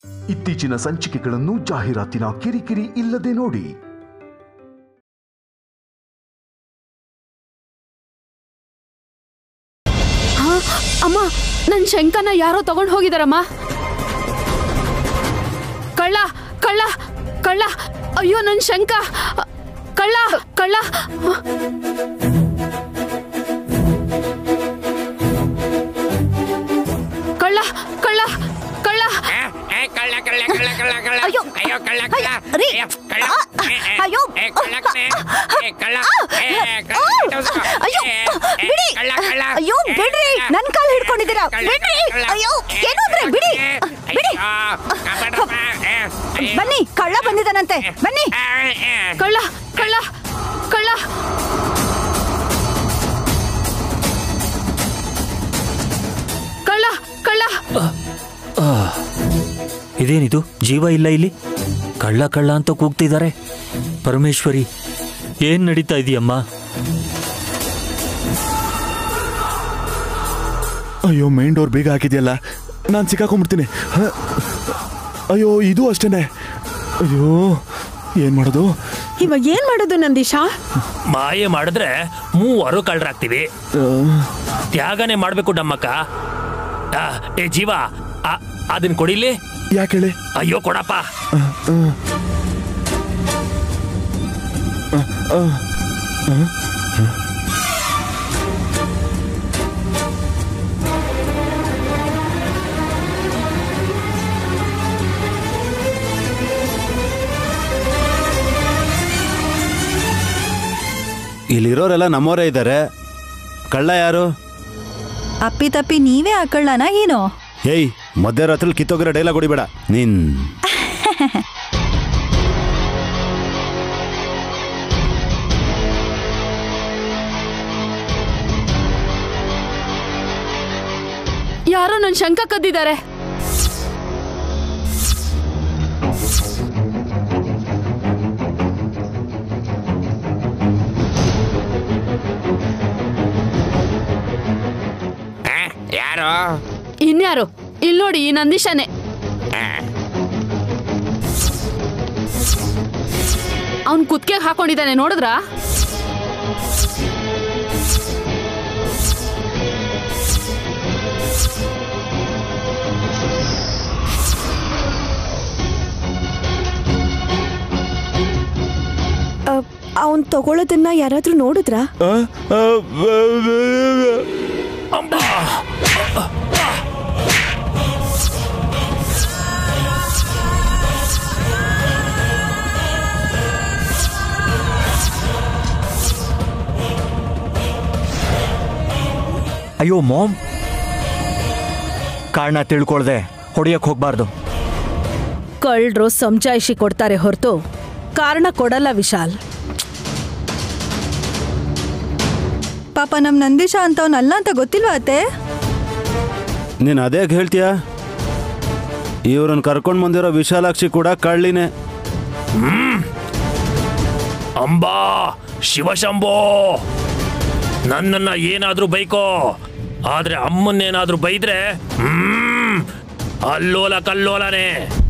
ಇತ್ತೀಚಿನ ಸಂಚಿಕೆಗಳನ್ನು ಜಾಹೀರಾತಿನ ಕಿರಿಕಿರಿ ಇಲ್ಲದೆ ನೋಡಿ ಹಾ, ಅಮ್ಮ ನನ್ ಶಂಕನ ಯಾರೋ ತಗೊಂಡ್ ಹೋಗಿದಾರಮ್ಮ ಕಳ್ಳ ಕಳ್ಳ ಕಳ್ಳ ಅಯ್ಯೋ ನನ್ ಶಂಕ ಕಳ್ಳ ಕಳ್ಳ ಕಳ್ಳ ಕಳ್ಳ ಕಳ್ಳ ಏ, ಏ, ಕಳ್ಳ ಕಳ್ಳ ಕಳ್ಳ ಕಳ್ಳ ಕಳ್ಳ ಅಯ್ಯೋ. ಅಯ್ಯೋ ಕಳ್ಳ ಕಳ್ಳ ರೀ. ಅಯ್ಯೋ, ಕಳ್ಳ ಆ, ಏ, ಏ, ಅಯ್ಯೋ. ಏ, ಕಳ್ಳ ಕಣೆ. ಏ, ಕಳ್ಳ ಏ, ಕಳ್ಳ ಬಿಟ್ಟೋಸ್ಕೊ. ಅಯ್ಯೋ ಏ, ಏ, ಬಿಡಿ ಕಳ್ಳ ಕಳ್ಳ ಅಯ್ಯೋ ಏ, ಬಿಡ್ರಿ ಕಳ್ಳ. ನನ್ ಕಾಲ್ ಹಿಡ್ಕೊಂಡಿದ್ದೀರಾ ಕಳ್ಳ, ಬಿಡ್ರಿ ಕಳ್ಳ. ಅಯ್ಯೋ ಏ, ಏನು ಅಂದ್ರೆ ಬಿಡಿ ಏ, ಬಿಡಿ ಅಯ್ಯೋ, ಕಾಪಾಡಪ್ಪ. ಏ, ಅಯ್ಯೋ. ಬನ್ನಿ ಕಳ್ಳ ಬಂದಿದ್ದಾನಂತೆ ಬನ್ನಿ ಆ, ಏ. ಕಳ್ಳ ಕಳ್ಳ ಕಳ್ಳ ಕಳ್ಳ ಕಳ್ಳ ಇದೇನಿದು ಜೀವ ಇಲ್ಲ ಇಲ್ಲಿ ಕಳ್ಳ ಕಳ್ಳ ಅಂತ ಕೂಗ್ತಿದ್ದಾರೆ ಪರಮೇಶ್ವರಿ ಏನ್ ನಡೀತಾ ಇದೆಯಮ್ಮ ಅಯ್ಯೋ ಮೈನ್ ಡೋರ್ ಬೇಗ ಹಾಕಿದ್ಯಲ್ಲ ನಾನು ಸಿಕ್ಕಾಕೊಂಡ್ಬಿಡ್ತೀನಿ ಹ? ಅಯ್ಯೋ ಇದು ಅಷ್ಟೇನೆ ಅಯ್ಯೋ ಏನ್ ಮಾಡೋದು ಇವಾಗ ಏನ್ ಮಾಡೋದು ನಂದೀಶಾ ಮಾಯೆ ಮಾಡಿದ್ರೆ ಮೂವರು ಕಳ್ಳರಾಗ್ತೀವಿ ಆ, ತ್ಯಾಗನೆ ಮಾಡ್ಬೇಕು ನಮ್ಮಕ್ಕ ಆ, ಏ ಜೀವ ಆ, ಅದನ್ ಕೊಡಿಲಿ ಯಾಕೆ ಹೇಳಿ ಅಯ್ಯೋ ಕೊಡಪ್ಪ ಇಲ್ಲಿರೋರೆಲ್ಲ ನಮ್ಮವರೇ ಇದ್ದಾರೆ ಕಳ್ಳ ಯಾರು ಅಪ್ಪಿ ತಪ್ಪಿ ನೀವೇ ಆ ಕಳ್ಳನ ಏನು ಏಯ್ ಮಧ್ಯರಾತ್ರಿ ಕಿತ್ತೋಗಿರೋ ಡೈಲಾಗ್ ಹೊಡಿಬೇಡ ನೀನ್ ಯಾರೋ ನನ್ ಶಂಕ ಕದ್ದಿದ್ದಾರೆ ಆ, ಯಾರು ಇನ್ಯಾರು ಇಲ್ ನೋಡಿ ಈ ನಂದೀಶನೇ ಆ, ಅವ್ನ್ ಕುತ್ಕೆಗ್ ಹಾಕೊಂಡಿದ್ದಾನೆ ನೋಡಿದ್ರಾ ಅವನ್ ತಗೊಳ್ಳೋದನ್ನ ಯಾರಾದ್ರೂ ನೋಡಿದ್ರಾ ಆ, ಆ, ಆ, ಆ, ಅಯ್ಯೋ ಮಾಮ್ ಕಾರಣ ತಿಳ್ಕೊಳ್ದೆ ಹೊಡಿಯಕ್ ಹೋಗ್ಬಾರ್ದು ಕಳ್ಳರು ಸಮಜಾಯಿಷಿ ಕೊಡ್ತಾರೆ ಹೊರತು ಕಾರಣ ಕೊಡಲ್ಲ ವಿಶಾಲ್ ಪಾಪ ನಮ್ ನಂದೀಶ ಅಂತವನಲ್ಲ ಅಂತ ಗೊತ್ತಿಲ್ವಾ ಅತ್ತೆ ನೀನ್ ಅದೇ ಹೇಳ್ತೀಯ ಇವ್ರನ್ನ ಕರ್ಕೊಂಡ್ ಬಂದಿರೋ ವಿಶಾಲಾಕ್ಷಿ ಕೂಡ ಕಳ್ಳಿನೇ ಅಂಬಾ ಶಿವಶಂಭೋ ನನ್ನನ್ನ ಏನಾದ್ರೂ ಬೈಕೋ ಆದ್ರೆ ಅಮ್ಮನ್ನೇನಾದ್ರೂ ಬೈದ್ರೆ ಹ್ಮ್ ಅಲ್ಲೋಲ ಕಲ್ಲೋಲನೇ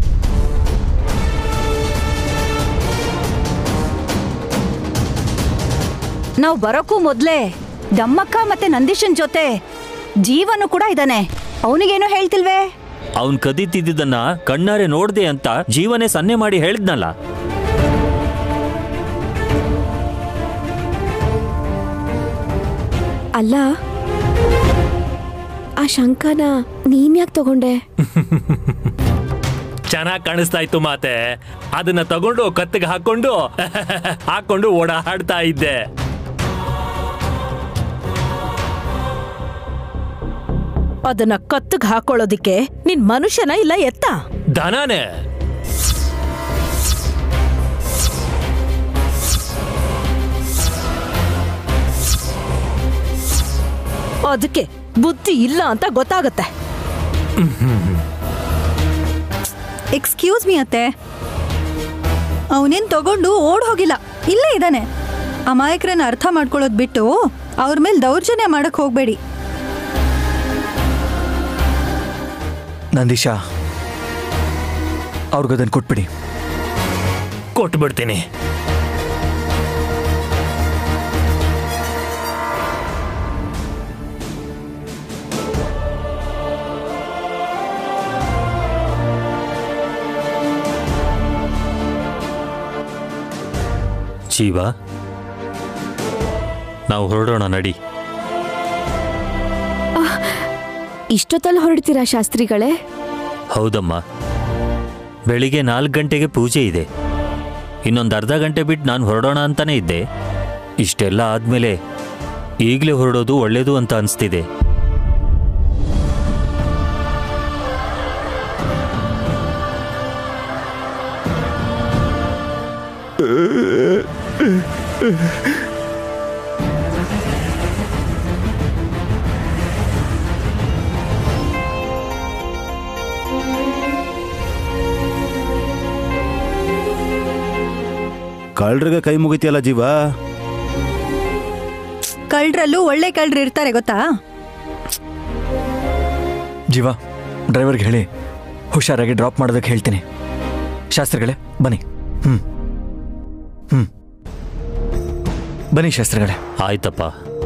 ನಾವ್ ಬರೋಕ್ಕೂ ಮೊದ್ಲೇ ದಮ್ಮಕ್ಕ ಮತ್ತೆ ನಂದೀಶನ್ ಜೊತೆ ಜೀವನು ಕೂಡ ಇದ್ದಾನೆ ಅವನಿಗೇನು ಹೇಳ್ತಿಲ್ವೇ ಅವನ್ ಕದೀತಿದ್ದನ್ನ ಕಣ್ಣಾರೆ ನೋಡ್ದೆ ಅಂತ ಜೀವನೇ ಸನ್ನೆ ಮಾಡಿ ಹೇಳಿದ್ನಲ್ಲ ಅಲ್ಲ ಆ ಶಂಕನ ನೀನ್ ಯಾಕೆ ತಗೊಂಡೆ ಚೆನ್ನಾಗ್ ಕಾಣಿಸ್ತಾ ಇತ್ತು ಮಾತೆ ಅದನ್ನ ತಗೊಂಡು ಕತ್ತಿಗೆ ಹಾಕೊಂಡು ಹಾಕೊಂಡು ಓಡಾಡ್ತಾ ಇದ್ದೆ ಅದನ್ನ ಕತ್ತಗ್ ಹಾಕೊಳ್ಳೋದಿಕ್ಕೆ ನಿನ್ ಮನುಷ್ಯನ ಇಲ್ಲ ಎತ್ತ ದನನೇ ಅದಕ್ಕೆ ಬುದ್ಧಿ ಇಲ್ಲ ಅಂತ ಗೊತ್ತಾಗತ್ತೆ ಎಕ್ಸ್ಕ್ಯೂಸ್ ಮೀ ಅತ್ತೆ ಅವನೇನ್ ತಗೊಂಡು ಓಡ್ ಹೋಗಿಲ್ಲ ಇಲ್ಲೇ ಇದ್ದಾನೆ ಅಮಾಯಕರನ್ನ ಅರ್ಥ ಮಾಡ್ಕೊಳ್ಳೋದ್ ಬಿಟ್ಟು ಅವ್ರ ಮೇಲೆ ದೌರ್ಜನ್ಯ ಮಾಡಕ್ ಹೋಗ್ಬೇಡಿ ನಂದೀಶ ಅವ್ರಿಗದನ್ನು ಕೊಟ್ಬಿಡಿ ಕೊಟ್ಬಿಡ್ತೀನಿ ಜೀವ ನಾವು ಹೊರಡೋಣ ನಡಿ ಇಷ್ಟೊತ್ತಲ್ಲಿ ಹೊರಡ್ತೀರಾ ಶಾಸ್ತ್ರಿಗಳೇ ಹೌದಮ್ಮ ಬೆಳಿಗ್ಗೆ ನಾಲ್ಕು ಗಂಟೆಗೆ ಪೂಜೆ ಇದೆ ಇನ್ನೊಂದು ಅರ್ಧ ಗಂಟೆ ಬಿಟ್ಟು ನಾನು ಹೊರಡೋಣ ಅಂತಾನೆ ಇದ್ದೆ ಇಷ್ಟೆಲ್ಲ ಆದಮೇಲೆ ಈಗಲೇ ಹೊರಡೋದು ಒಳ್ಳೇದು ಅಂತ ಅನಿಸ್ತಿದೆ ಕಳ್ರಿಗೆ ಕೈ ಮುಗಿತಿಯಲ್ಲ ಜೀವ ಕಳ್ರಲ್ಲೂ ಒಳ್ಳೆ ಕಳ್ರು ಇರ್ತಾರೆ ಗೊತ್ತಾ ಜೀವ ಡ್ರೈವರ್ಗೆ ಹೇಳಿ ಹುಷಾರಾಗಿ ಡ್ರಾಪ್ ಮಾಡೋದಕ್ಕೆ ಹೇಳ್ತೀನಿ ಶಾಸ್ತ್ರಿಗಳೇ ಬನ್ನಿ ಹ್ಞೂ ಹ್ಞೂ ಬನ್ನಿ ಶಾಸ್ತ್ರಿಗಳೇ ಆಯ್ತಪ್ಪ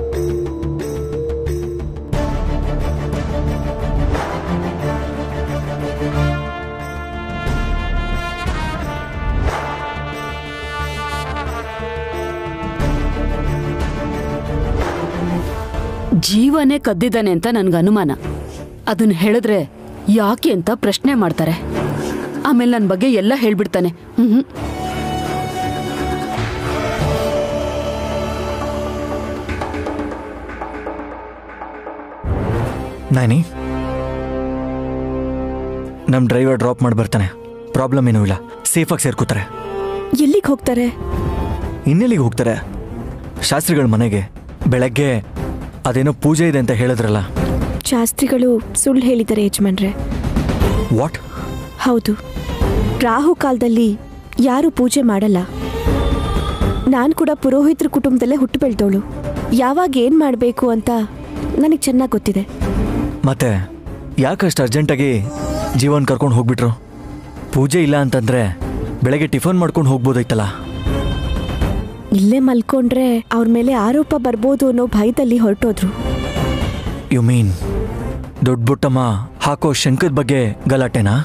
ಜೀವನೇ ಕದ್ದಿದ್ದಾನೆ ಅಂತ ನನ್ಗೆ ಅನುಮಾನ ಅದನ್ನ ಹೇಳಿದ್ರೆ ಯಾಕೆ ಅಂತ ಪ್ರಶ್ನೆ ಮಾಡ್ತಾರೆ ಆಮೇಲೆ ನನ್ನ ಬಗ್ಗೆ ಎಲ್ಲ ಹೇಳ್ಬಿಡ್ತಾನೆ ಹ್ಮ್ ನಾನಿ ನಮ್ಮ ಡ್ರೈವರ್ ಡ್ರಾಪ್ ಮಾಡಿ ಬರ್ತಾನೆ ಪ್ರಾಬ್ಲಮ್ ಏನೂ ಇಲ್ಲ ಸೇಫಾಗಿ ಸೇರ್ಕೋತಾರೆ ಎಲ್ಲಿಗೆ ಹೋಗ್ತಾರೆ ಇನ್ನೆಲ್ಲಿಗೆ ಹೋಗ್ತಾರೆ ಶಾಸ್ತ್ರಿಗಳ ಮನೆಗೆ ಬೆಳಗ್ಗೆ ಅದೇನೋ ಪೂಜೆ ಇದೆ ಅಂತ ಹೇಳಿದ್ರಲ್ಲ ಶಾಸ್ತ್ರಿಗಳು ಸುಳ್ಳು ಹೇಳಿದ್ದಾರೆ ಯಜಮಾನ್ರೆ ವಾಟ್ ಹೌದು ರಾಹು ಕಾಲದಲ್ಲಿ ಯಾರು ಪೂಜೆ ಮಾಡಲ್ಲ ನಾನು ಕೂಡ ಪುರೋಹಿತರ ಕುಟುಂಬದಲ್ಲೇ ಹುಟ್ಟು ಬೆಳೆದವಳು ಯಾವಾಗ ಏನು ಮಾಡಬೇಕು ಅಂತ ನನಗೆ ಚೆನ್ನಾಗಿ ಗೊತ್ತಿದೆ ಮತ್ತೆ ಯಾಕಷ್ಟು ಅರ್ಜೆಂಟಾಗಿ ಜೀವನ್ ಕರ್ಕೊಂಡು ಹೋಗ್ಬಿಟ್ರು ಪೂಜೆ ಇಲ್ಲ ಅಂತಂದ್ರೆ ಬೆಳಗ್ಗೆ ಟಿಫನ್ ಮಾಡ್ಕೊಂಡು ಹೋಗ್ಬೋದೈತಲ್ಲ ಇಲ್ಲೇ ಮಲ್ಕೊಂಡ್ರೆ ಅವ್ರ ಮೇಲೆ ಆರೋಪ ಬರ್ಬೋದು ಅನ್ನೋ ಭಯದಲ್ಲಿ ಹೊರಟೋದ್ರು ಯು ಮೀನ್ ದೊಡ್ಡ ಬುಟ್ಟಮ್ಮ ಹಾಕೋ ಶಂಕದ ಬಗ್ಗೆ ಗಲಾಟೆನಾ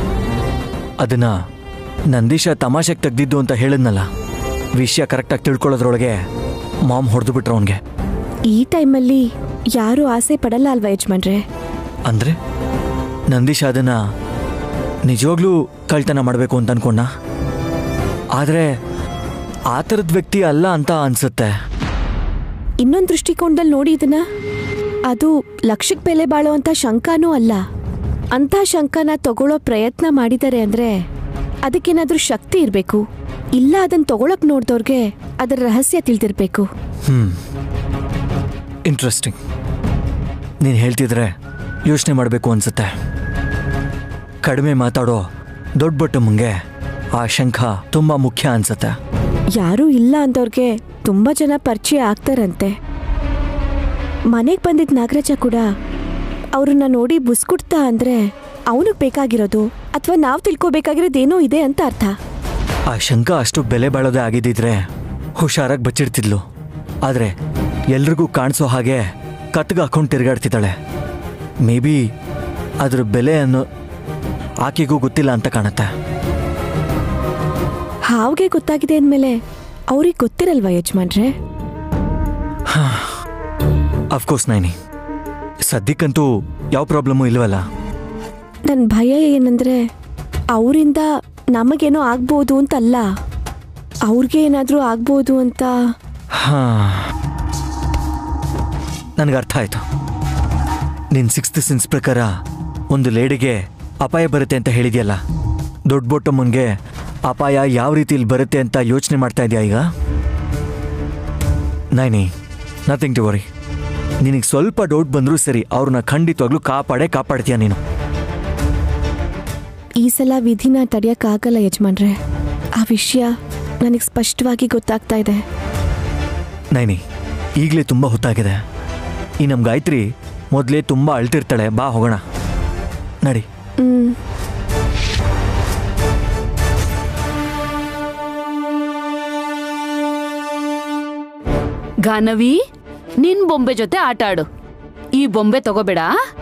ಅದನ್ನ ನಂದೀಶ ತಮಾಷೆಗೆ ತೆಗ್ದಿದ್ದು ಅಂತ ಹೇಳಿದ್ನಲ್ಲ ವಿಷಯ ಕರೆಕ್ಟಾಗಿ ತಿಳ್ಕೊಳ್ಳೋದ್ರೊಳಗೆ ಮಾಮ್ ಹೊಡೆದು ಬಿಟ್ರು ಅವನಿಗೆ ಈ ಟೈಮಲ್ಲಿ ಯಾರೂ ಆಸೆ ಪಡಲ್ಲ ಅಲ್ವಾ ಯಜಮಾನ್ರೆ ಅಂದ್ರೆ ನಂದೀಶ ಅದನ್ನ ನಿಜವಾಗ್ಲೂ ಕಳ್ತನ ಮಾಡಬೇಕು ಅಂತ ಅನ್ಕೊಂಡ ಆದರೆ ಆ ಥರದ ವ್ಯಕ್ತಿ ಅಲ್ಲ ಅಂತ ಅನ್ಸುತ್ತೆ ಇನ್ನೊಂದು ದೃಷ್ಟಿಕೋನದಲ್ಲಿ ನೋಡಿ ಇದನ್ನ ಅದು ಲಕ್ಷಕ್ಕೆ ಬೆಲೆ ಬಾಳುವಂಥ ಶಂಕನೂ ಅಲ್ಲ ಅಂಥ ಶಂಕನ ತಗೊಳ್ಳೋ ಪ್ರಯತ್ನ ಮಾಡಿದ್ದಾರೆ ಅಂದ್ರೆ ಅದಕ್ಕೇನಾದ್ರೂ ಶಕ್ತಿ ಇರಬೇಕು ಇಲ್ಲ ಅದನ್ನ ತಗೊಳಕ್ ನೋಡ್ದವ್ರಿಗೆ ಅದರ ರಹಸ್ಯ ತಿಳಿದಿರ್ಬೇಕು ಹ್ಮ್ ಇಂಟ್ರೆಸ್ಟಿಂಗ್ ನೀನು ಹೇಳ್ತಿದ್ರೆ ಯೋಚನೆ ಮಾಡಬೇಕು ಅನ್ಸುತ್ತೆ ಕಡಿಮೆ ಮಾತಾಡೋ ದೊಡ್ಡ ಬಟ್ಟಮ್ಮಂಗೆ ಆ ಶಂಖ ತುಂಬ ಮುಖ್ಯ ಅನ್ಸುತ್ತೆ ಯಾರೂ ಇಲ್ಲ ಅಂದವ್ರಿಗೆ ತುಂಬಾ ಜನ ಪರಿಚಯ ಆಗ್ತಾರಂತೆ ಮನೆಗೆ ಬಂದಿದ್ದ ನಾಗರಾಜ ಕೂಡ ಅವ್ರನ್ನ ನೋಡಿ ಬುಸ್ಕುಡ್ತಾ ಅಂದ್ರೆ ಅವನಿಗೆ ಬೇಕಾಗಿರೋದು ಅಥವಾ ನಾವು ತಿಳ್ಕೊಬೇಕಾಗಿರೋದೇನೋ ಇದೆ ಅಂತ ಅರ್ಥ ಆ ಶಂಖ ಅಷ್ಟು ಬೆಲೆ ಬಾಳೋದೇ ಆಗಿದ್ದಿದ್ರೆ ಹುಷಾರಾಗಿ ಬಚ್ಚಿಡ್ತಿದ್ಲು ಆದರೆ ಎಲ್ರಿಗೂ ಕಾಣಿಸೋ ಹಾಗೆ ಕತ್ಗೆ ಹಾಕೊಂಡು ತಿರುಗಾಡ್ತಿದ್ದಾಳೆ ಮೇ ಬಿ ಅದ್ರ ಬೆಲೆ ಅನ್ನೋ ಆಕೆಗೂ ಗೊತ್ತಿಲ್ಲ ಅಂತ ಕಾಣುತ್ತೆ ಹಾವ್ಗೆ ಗೊತ್ತಾಗಿದೆ ಅಂದಮೇಲೆ ಅವ್ರಿಗೆ ಗೊತ್ತಿರಲ್ವಾ ಯಜಮಾನ್ರೆ ಅಫ್ಕೋರ್ಸ್ ನೈನಿ ಸದ್ಯಕ್ಕಂತೂ ಯಾವ ಪ್ರಾಬ್ಲಮ್ಮು ಇಲ್ವಲ್ಲ ನನ್ನ ಭಯ ಏನಂದ್ರೆ ಅವರಿಂದ ನಮಗೇನೋ ಆಗ್ಬೋದು ಅಂತಲ್ಲ ಅವ್ರಿಗೆ ಏನಾದರೂ ಆಗ್ಬೋದು ಅಂತ ಹಾ ನನಗೆ ಅರ್ಥ ಆಯ್ತು ನಿನ್ನ ಸಿಕ್ಸ್ತ್ ಸೆನ್ಸ್ ಪ್ರಕಾರ ಒಂದು ಲೇಡಿಗೆ ಅಪಾಯ ಬರುತ್ತೆ ಅಂತ ಹೇಳಿದ್ಯಲ್ಲ ದೊಡ್ಡ ಬೊಟ್ಟಮ್ಮನ್ಗೆ ಅಪಾಯ ಯಾವ ರೀತಿಲಿ ಬರುತ್ತೆ ಅಂತ ಯೋಚನೆ ಮಾಡ್ತಾ ಇದೆಯಾ ಈಗ ನೈನಿ ನಥಿಂಗ್ ಟು ವರಿ ನಿನಗೆ ಸ್ವಲ್ಪ ಡೌಟ್ ಬಂದರೂ ಸರಿ ಅವ್ರನ್ನ ಖಂಡಿತವಾಗ್ಲೂ ಕಾಪಾಡೇ ಕಾಪಾಡ್ತೀಯ ನೀನು ಈ ಸಲ ವಿಧಿನ ತಡೆಯೋಕ್ಕಾಗಲ್ಲ ಯಜಮಾನ್ರೆ ಆ ವಿಷಯ ನನಗೆ ಸ್ಪಷ್ಟವಾಗಿ ಗೊತ್ತಾಗ್ತಾ ಇದೆ ನೈನಿ ಈಗಲೇ ತುಂಬ ಹೊತ್ತಾಗಿದೆ ಈ ನಮ್ಮ ಗಾಯತ್ರಿ ಮೊದಲೇ ತುಂಬ ಅಳ್ತಿರ್ತಾಳೆ ಬಾ ಹೋಗೋಣ ನಡಿ ಹ್ಮ್ ಗಾನವಿ ನಿನ್ ಬೊಂಬೆ ಜೊತೆ ಆಟ ಆಡು ಈ ಬೊಂಬೆ ತಗೋಬೇಡ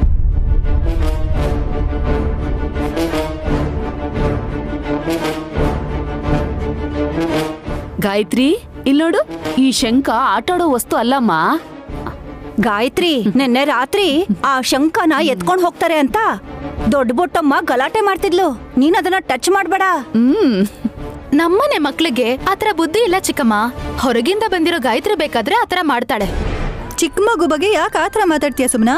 ಗಾಯತ್ರಿ ಇಲ್ ನೋಡು ಈ ಶಂಕ ಆಟಾಡೋ ವಸ್ತು ಅಲ್ಲಮ್ಮ ಗಾಯತ್ರಿ ನಿನ್ನೆ ರಾತ್ರಿ ಆ ಶಂಕನ ಎತ್ಕೊಂಡ್ ಹೋಗ್ತಾರೆ ಅಂತ ದೊಡ್ಡ ಬೊಟ್ಟಮ್ಮ ಗಲಾಟೆ ಮಾಡ್ತಿದ್ಲು ನೀನ್ ಅದನ್ನ ಟಚ್ ಮಾಡ್ಬೇಡ ಹ್ಮ್ ನಮ್ಮನೆ ಮಕ್ಳಿಗೆ ಆತರ ಬುದ್ಧಿ ಇಲ್ಲ ಚಿಕ್ಕಮ್ಮ ಹೊರಗಿಂದ ಬಂದಿರೋ ಗಾಯತ್ರಿ ಬೇಕಾದ್ರೆ ಆತರ ಮಾಡ್ತಾಳೆ ಚಿಕ್ಕ ಮಗು ಬಗ್ಗೆ ಯಾಕೆ ಆತರ ಮಾತಾಡ್ತೀಯ ಸುಮ್ನಾ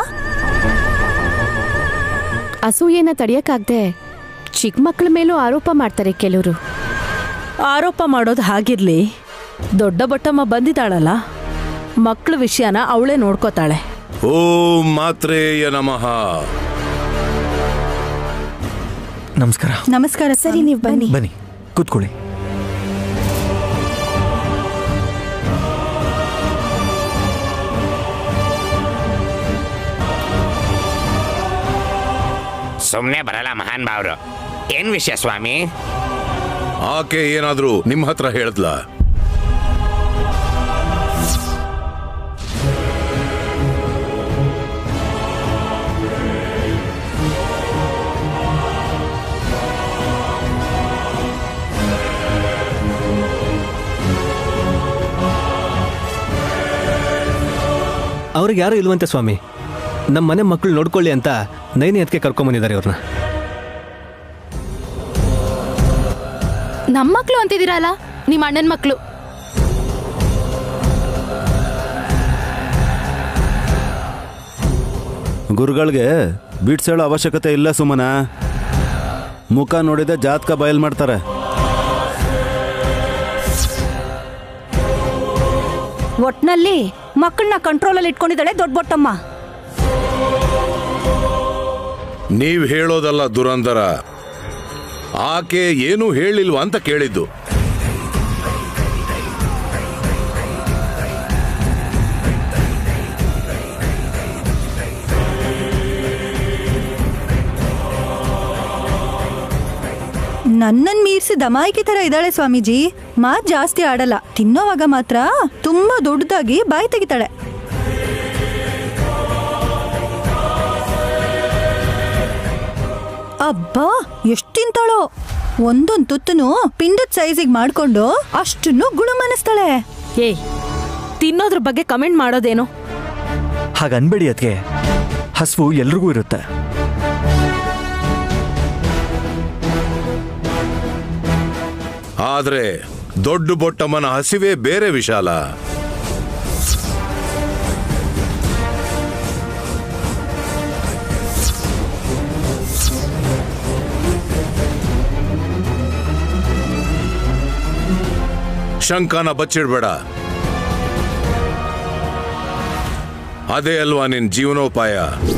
ಅಸೂಯೆನ ತಡೆಯಕ್ಕಾಗ್ದೆ ಚಿಕ್ಕ ಮಕ್ಕಳ ಮೇಲೂ ಆರೋಪ ಮಾಡ್ತಾರೆ ಕೆಲವರು ಆರೋಪ ಮಾಡೋದು ಹಾಗಿರ್ಲಿ ದೊಡ್ಡ ಬೊಟ್ಟಮ್ಮ ಬಂದಿದ್ದಾಳಲ್ಲ ಮಕ್ಳ ವಿಷಯನ ಅವಳೇ ನೋಡ್ಕೋತಾಳೆ ಓಂ ಮಾತ್ರೇಯ ನಮಃ ನಮಸ್ಕಾರ ನಮಸ್ಕಾರ ಸರಿ ನೀವು ಬನ್ನಿ ಬನ್ನಿ ಕೂತ್ಕೊಳ್ಳಿ ಸುಮ್ನೆ ಬರಲ್ಲ ಮಹಾನ್ ಭಾವ್ರು ಏನ್ ವಿಷಯ ಸ್ವಾಮಿ ಆಕೆ ಏನಾದ್ರೂ ನಿಮ್ಮ ಹತ್ರ ಹೇಳಿದ್ಲ ಅವ್ರಿಗೆ ಯಾರು ಇಲ್ವಂತೆ ಸ್ವಾಮಿ ನಮ್ಮ ಮನೆ ಮಕ್ಕಳು ನೋಡ್ಕೊಳ್ಳಿ ಅಂತ ನೈನಿ ಅದಕ್ಕೆ ಕರ್ಕೊಂಬಂದಿದ್ದಾರೆ ಇವ್ರನ್ನ ನಮ್ ಮಕ್ಳು ಅಂತಿದ್ದೀರಲ್ಲ ನಿಮ್ ಅಣ್ಣನ್ ಮಕ್ಳು ಗುರುಗಳಿಗೆ ಬಿಟ್ಸ್ ಹೇಳೋ ಅವಶ್ಯಕತೆ ಇಲ್ಲ ಸುಮನ ಮುಖ ನೋಡಿದ ಜಾತಕ ಬಯಲ್ ಮಾಡ್ತಾರೆ ಒಟ್ನಲ್ಲಿ ಮಕ್ಕಳನ್ನ ಕಂಟ್ರೋಲಲ್ಲಿ ಇಟ್ಕೊಂಡಿದ್ದಾಳೆ ದೊಡ್ಡ ಬೊಟ್ಟಮ್ಮ ನೀವ್ ಹೇಳೋದಲ್ಲ ದುರಂದರ ಆಕೆ ಏನು ಹೇಳಿಲ್ವಾ ಅಂತ ಕೇಳಿದ್ದು ನನ್ನನ್ ಮೀರ್ಸಿ ದಮಾಯಿಕಿ ತರ ಇದ್ದಾಳೆ ಸ್ವಾಮೀಜಿ ಮಾತ್ ಜಾಸ್ತಿ ಆಡಲ್ಲ ತಿನ್ನೋವಾಗ ಮಾತ್ರ ತುಂಬಾ ದೊಡ್ಡದಾಗಿ ಬಾಯಿ ತೆಗಿತಾಳೆ ಅಬ್ಬಾ ಎಷ್ಟ್ ತಿಂತಾಳೋ ಒಂದೊಂದ್ ತುತ್ತನು ಪಿಂಡದ ಸೈಜಿಗೆ ಮಾಡ್ಕೊಂಡು ಅಷ್ಟನ್ನು ಗುಣಮನಿಸ್ತಾಳೆ ಏಯ್ ತಿನ್ನೋದ್ರ ಬಗ್ಗೆ ಕಮೆಂಟ್ ಮಾಡೋದೇನು ಹಾಗನ್ಬೇಡಿ ಅದಕ್ಕೆ ಹಸುವು ಎಲ್ರಿಗೂ ಇರುತ್ತೆ ಆದ್ರೆ ದೊಡ್ಡ ಬೊಟ್ಟಮ್ಮನ ಹಸಿವೆ ಬೇರೆ ವಿಶಾಲ ಶಂಕನ ಬಚ್ಚಿಡ್ಬೇಡ ಅದೇ ಅಲ್ವಾ ನಿನ್ ಜೀವನೋಪಾಯ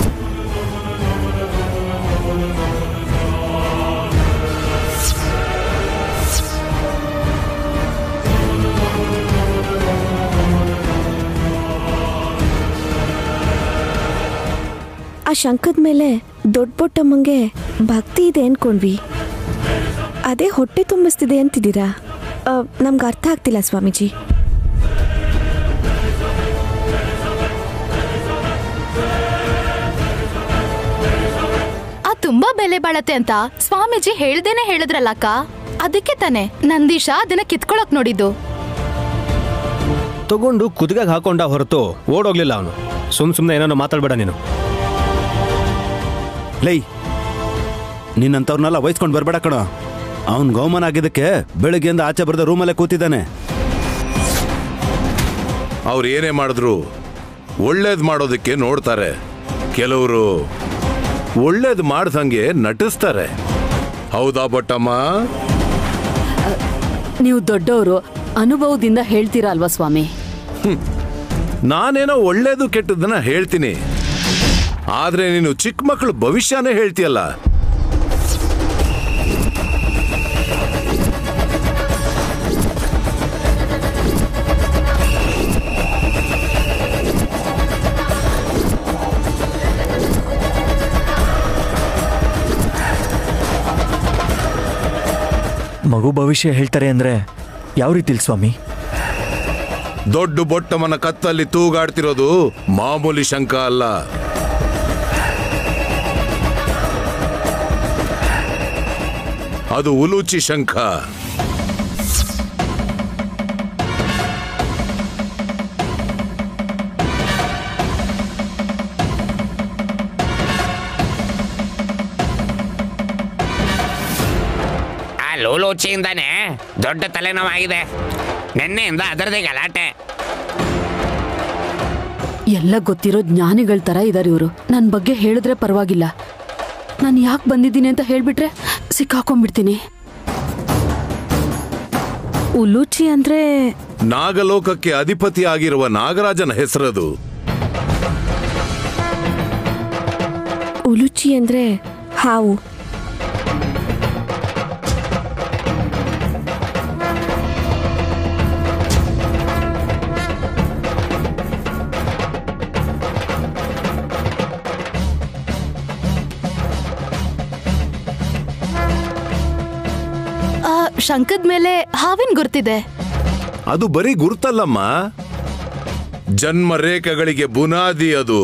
ಆ ಶಂಕದ ಮೇಲೆ ದೊಡ್ಡ ಬೊಟ್ಟಮ್ಮಂಗೆ ಭಕ್ತಿ ಇದೆ ಅನ್ಕೊಂಡ್ವಿ ಅದೇ ಹೊಟ್ಟೆ ತುಂಬಿಸ್ತಿದೆ ಅಂತಿದ್ದೀರಾ ನಮ್ಗೆ ಅರ್ಥ ಆಗ್ತಿಲ್ಲ ಸ್ವಾಮೀಜಿ ಆ ತುಂಬಾ ಬೆಲೆ ಬಾಳತ್ತೆ ಅಂತ ಸ್ವಾಮೀಜಿ ಹೇಳ್ದೇನೆ ಹೇಳಿದ್ರಲ್ಲಕ್ಕ ಅದಕ್ಕೆ ತಾನೆ ನಂದೀಶ ಅದನ್ನ ಕಿತ್ಕೊಳಕ್ ನೋಡಿದ್ದು ತಗೊಂಡು ಕುದುಗಾಗ ಹಾಕೊಂಡ ಹೊರತು ಓಡೋಗ್ಲಿಲ್ಲ ಅವನು ಸುಮ್ ಸುಮ್ಮನೆ ಏನಾದ್ರು ಮಾತಾಡ್ಬೇಡ ನೀನು ಲೈ ನಿನ್ನಂಥವ್ರನ್ನೆಲ್ಲ ವಹಿಸ್ಕೊಂಡು ಬರಬೇಡ ಕಣೋ ಅವನ್ ಗೌಮನ ಆಗಿದ್ದಕ್ಕೆ ಬೆಳಗ್ಗೆಯಿಂದ ಆಚೆ ಬರೆದ ರೂಮಲ್ಲೇ ಕೂತಿದ್ದಾನೆ ಅವ್ರು ಏನೇ ಮಾಡಿದ್ರು ಒಳ್ಳೇದ್ ಮಾಡೋದಕ್ಕೆ ನೋಡ್ತಾರೆ ಕೆಲವರು ಒಳ್ಳೇದ್ ಮಾಡ್ದಂಗೆ ನಟಿಸ್ತಾರೆ ಹೌದಾ ಬಟ್ಟಮ್ಮ ನೀವು ದೊಡ್ಡವರು ಅನುಭವದಿಂದ ಹೇಳ್ತೀರಾ ಅಲ್ವಾ ಸ್ವಾಮಿ ನಾನೇನೋ ಒಳ್ಳೇದು ಕೆಟ್ಟದನ್ನ ಹೇಳ್ತೀನಿ ಆದ್ರೆ ನೀನು ಚಿಕ್ಕ ಮಕ್ಕಳು ಭವಿಷ್ಯನೇ ಹೇಳ್ತೀಯಲ್ಲ ಮಗು ಭವಿಷ್ಯ ಹೇಳ್ತಾರೆ ಅಂದ್ರೆ ಯಾವ ರೀತಿಲಿ ಸ್ವಾಮಿ ದೊಡ್ಡ ಬೊಟ್ಟಮ್ಮನ ಕತ್ತಲ್ಲಿ ತೂಗಾಡ್ತಿರೋದು ಮಾಮೂಲಿ ಶಂಕ ಅಲ್ಲ ಅದು ಉಲೂಚಿ ಶಂಖ ಆ ಲೂಲೂಚಿಯಿಂದಾನೆ ದೊಡ್ಡ ತಲೆನೋವಾಗಿದೆ ನಿನ್ನೆಯಿಂದ ಅದರದೇ ಗಲಾಟೆ ಎಲ್ಲ ಗೊತ್ತಿರೋ ಜ್ಞಾನಿಗಳ ತರ ಇದಾರೆ ಇವರು ನನ್ನ ಬಗ್ಗೆ ಹೇಳಿದ್ರೆ ಪರವಾಗಿಲ್ಲ ನಾನು ಯಾಕೆ ಬಂದಿದ್ದೀನಿ ಅಂತ ಹೇಳ್ಬಿಟ್ರೆ ಸಿಕ್ಕಾಕೊಂಡ್ಬಿಡ್ತೀನಿ ಉಲೂಚಿ ಅಂದ್ರೆ ನಾಗಲೋಕಕ್ಕೆ ಅಧಿಪತಿಯಾಗಿರುವ ನಾಗರಾಜನ ಹೆಸರದು ಉಲುಚಿ ಅಂದ್ರೆ ಹಾವು ಆ ಶಂಕದ ಮೇಲೆ ಹಾವಿನ ಗುರ್ತಿದೆ ಅದು ಬರೀ ಗುರುತಲ್ಲಮ್ಮ ಜನ್ಮ ರೇಖೆಗಳಿಗೆ ಬುನಾದಿ ಅದು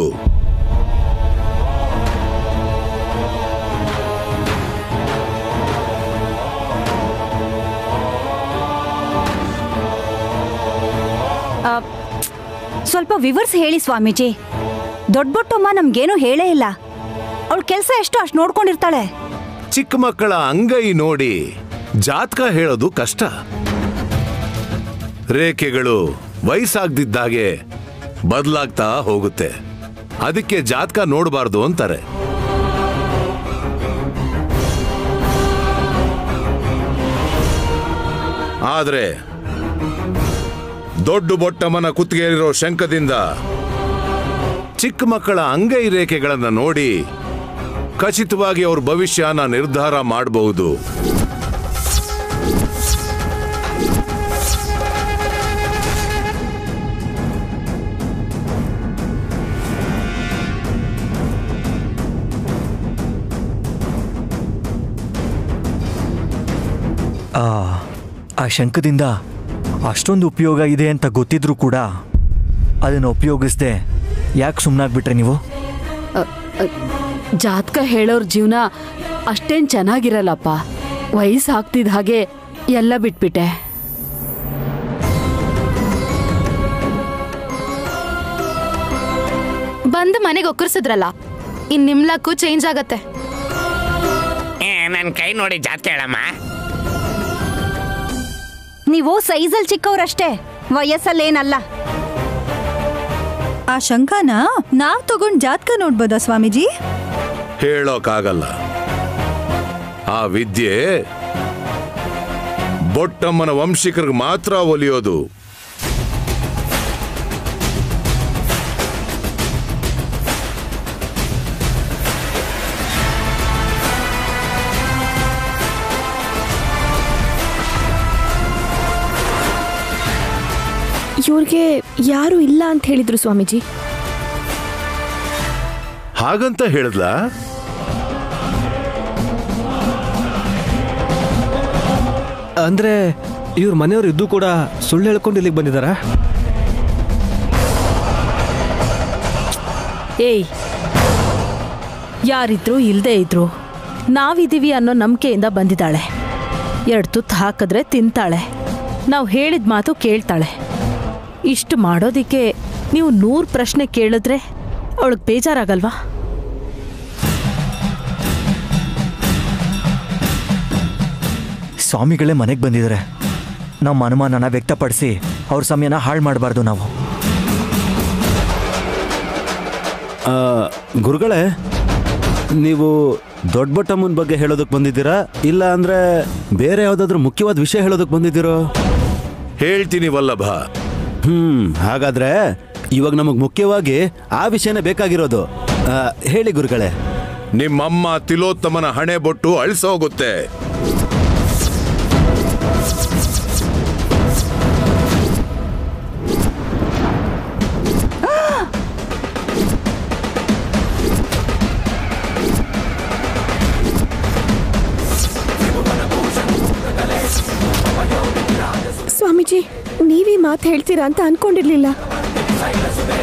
ಆ, ಸ್ವಲ್ಪ ವಿವರ್ಸ್ ಹೇಳಿ ಸ್ವಾಮೀಜಿ ದೊಡ್ಡ ಬೊಟ್ಟಮ್ಮ ನಮ್ಗೇನು ಹೇಳೇ ಇಲ್ಲ ಅವಳ ಕೆಲಸ ಎಷ್ಟು ಅಷ್ಟು ನೋಡ್ಕೊಂಡಿರ್ತಾಳೆ ಚಿಕ್ಕ ಮಕ್ಕಳ ಅಂಗೈ ನೋಡಿ ಜಾತಕ ಹೇಳೋದು ಕಷ್ಟ ರೇಖೆಗಳು ವಯಸ್ಸಾಗ್ದಿದ್ದಾಗೆ ಬದಲಾಗ್ತಾ ಹೋಗುತ್ತೆ ಅದಕ್ಕೆ ಜಾತಕ ನೋಡಬಾರ್ದು ಅಂತಾರೆ ಆದ್ರೆ ದೊಡ್ಡ ಬೊಟ್ಟಮ್ಮನ ಕುತ್ತಿಗೆಯಲ್ಲಿರೋ ಶಂಕದಿಂದ ಚಿಕ್ಕ ಮಕ್ಕಳ ಅಂಗೈ ರೇಖೆಗಳನ್ನ ನೋಡಿ ಖಚಿತವಾಗಿ ಅವ್ರ ಭವಿಷ್ಯನ ನಿರ್ಧಾರ ಮಾಡಬಹುದು ಆ ಆ ಶಂಖದಿಂದ ಅಷ್ಟೊಂದು ಉಪಯೋಗ ಇದೆ ಅಂತ ಗೊತ್ತಿದ್ರೂ ಕೂಡ ಅದನ್ನು ಉಪಯೋಗಿಸ್ದೆ ಯಾಕೆ ಸುಮ್ಮನಾಗ್ಬಿಟ್ರೆ ನೀವು ಜಾತಕ ಹೇಳೋರ್ ಜೀವನ ಅಷ್ಟೇನ್ ಚೆನ್ನಾಗಿರಲ್ಲಪ್ಪ ವಯಸ್ಸಾಗ್ತಿದ್ ಹಾಗೆ ಎಲ್ಲ ಬಿಟ್ಬಿಟ್ಟೆ ಬಂದು ಮನೆಗೆ ಒಕ್ಕರ್ಸಿದ್ರಲ್ಲ ಇನ್ ನಿಮ್ ಲಕ್ಕು ಚೇಂಜ್ ಆಗತ್ತೆ ಏ ನನ್ ಕೈ ನೋಡಿ ಜಾತ್ ಹೇಳಮ್ಮ ನೀವು ಸೈಜಲ್ ಚಿಕ್ಕವ್ರಷ್ಟೇ ವಯಸ್ಸಲ್ಲೇನಲ್ಲ ಆ ಶಂಖನ ನಾವ್ ತಗೊಂಡ್ ಜಾತಕ ನೋಡ್ಬೋದಾ ಸ್ವಾಮೀಜಿ ಹೇಳೋಕ್ಕಾಗಲ್ಲ ಆ ವಿದ್ಯೆ ಬೊಟ್ಟಮ್ಮನ ವಂಶಿಕರಿಗೆ ಮಾತ್ರ ಒಲಿಯೋದು ಇವ್ರಿಗೆ ಯಾರು ಇಲ್ಲ ಅಂತ ಹೇಳಿದ್ರು ಸ್ವಾಮೀಜಿ ಹಾಗಂತ ಹೇಳಿದ್ಲಾ ಅಂದ್ರೆ ಇವ್ರ ಮನೆಯವರು ಇದ್ದು ಕೂಡ ಸುಳ್ಳು ಹೇಳ್ಕೊಂಡು ಇಲ್ಲಿಗೆ ಬಂದಿದ್ದಾರಾ ಏಯ್ ಯಾರಿದ್ರು ಇಲ್ದೇ ಇದ್ರು ನಾವಿದೀವಿ ಅನ್ನೋ ನಂಬಿಕೆಯಿಂದ ಬಂದಿದ್ದಾಳೆ ಎರಡು ತುತ್ತು ಹಾಕಿದ್ರೆ ತಿಂತಾಳೆ ನಾವು ಹೇಳಿದ ಮಾತು ಕೇಳ್ತಾಳೆ ಇಷ್ಟು ಮಾಡೋದಿಕ್ಕೆ ನೀವು ನೂರು ಪ್ರಶ್ನೆ ಕೇಳಿದ್ರೆ ಅವಳಿಗೆ ಬೇಜಾರಾಗಲ್ವಾ ಸ್ವಾಮಿಗಳೇ ಮನೆಗೆ ಬಂದಿದ್ದಾರೆ ನಮ್ಮ ಅನುಮಾನನ ವ್ಯಕ್ತಪಡಿಸಿ ಅವ್ರ ಸಮಯನ ಹಾಳು ಮಾಡಬಾರ್ದು ನಾವು ಆ, ಗುರುಗಳೇ ನೀವು ದೊಡ್ಡ ಬೊಟ್ಟಮ್ಮನ ಬಗ್ಗೆ ಹೇಳೋದಕ್ಕೆ ಬಂದಿದ್ದೀರಾ ಇಲ್ಲ ಅಂದ್ರೆ ಬೇರೆ ಯಾವುದಾದ್ರೂ ಮುಖ್ಯವಾದ ವಿಷಯ ಹೇಳೋದಕ್ಕೆ ಬಂದಿದ್ದೀರೋ ಹೇಳ್ತೀನಿ ವಲ್ಲಭ ಹ್ಮ್ ಹಾಗಾದ್ರೆ ಇವಾಗ ನಮಗ್ ಮುಖ್ಯವಾಗಿ ಆ ವಿಷಯನೇ ಬೇಕಾಗಿರೋದು ಆ, ಹೇಳಿ ಗುರುಗಳೇ ನಿಮ್ಮಮ್ಮ ತಿಲೋತ್ತಮನ ಹಣೆ ಬೊಟ್ಟು ಅಳಿಸೋಗುತ್ತೆ ಸ್ವಾಮೀಜಿ ನೀವೀ ಮಾತು ಹೇಳ್ತೀರಾ ಅಂತ ಅನ್ಕೊಂಡಿರ್ಲಿಲ್ಲ